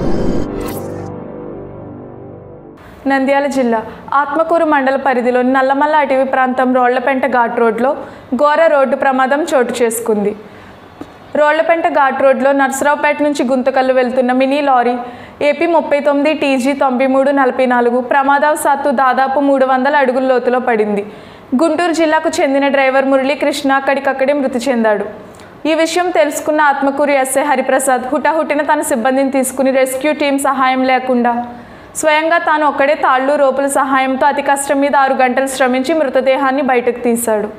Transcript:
నంద్యాల జిల్లా ఆత్మకూరు మండల పరిధిలోని నల్లమల్ల అటవీ ప్రాంతం రోళ్లపెంట ఘాట్ రోడ్లో ఘోర రోడ్డు ప్రమాదం చోటు చేసుకుంది రోళ్లపెంట ఘాట్ రోడ్లో నర్సరావుపేట నుంచి గుంతకల్లు వెళ్తున్న మినీ లారీ ఏపీ ముప్పై తొమ్మిది టీజీ తొంభై మూడు నలభై నాలుగు ప్రమాదవశాత్తు దాదాపు మూడు వందల అడుగుల లోతులో పడింది గుంటూరు జిల్లాకు చెందిన డ్రైవర్ మురళీకృష్ణ అక్కడికక్కడే మృతి చెందాడు ఈ విషయం తెలుసుకున్న ఆత్మకూరు ఎస్ఐ హరిప్రసాద్ హుటాహుటిన తన సిబ్బందిని తీసుకుని రెస్క్యూ టీం సహాయం లేకుండా స్వయంగా తాను ఒక్కడే తాళ్ళు రోపుల సహాయంతో అతి కష్టం మీద ఆరు గంటలు శ్రమించి మృతదేహాన్ని బయటకు తీశాడు